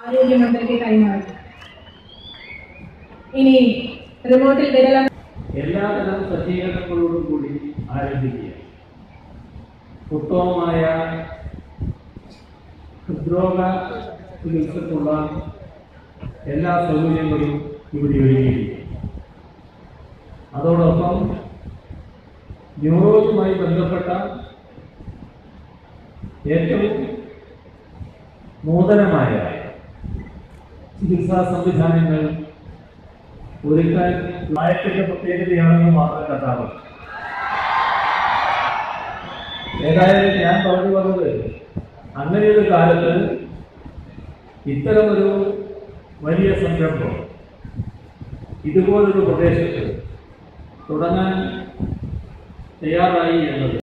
ആരോഗ്യമന്ത്രിക്ക് കൈമാറി ഇനി റിമോട്ടിൽ വിരല എല്ലാതരം സജ്ജീകരണങ്ങളോടും കൂടി ആരംഭിക്കുക ഉത്തമമായ ഹൃദ്രോഗ ചികിത്സക്കുള്ള എല്ലാ സൗകര്യങ്ങളും ഇവിടെ ഒരുങ്ങിയിരിക്കും അതോടൊപ്പം ന്യൂറോയുമായി ബന്ധപ്പെട്ട ഏറ്റവും നൂതനമായ ചികിത്സാ സംവിധാനങ്ങൾ ഒരുക്കാൻ പ്രായത്തിന്റെ പ്രത്യേകതയാണെന്ന് മാത്രം കഥാവ് ഏതായാലും ഞാൻ പറഞ്ഞു വന്നത് അങ്ങനെയൊരു കാലത്ത് ഇത്തരമൊരു വലിയ സംരംഭം ഇതുപോലൊരു പ്രദേശത്ത് തുടങ്ങാൻ തയ്യാറായി എന്നത്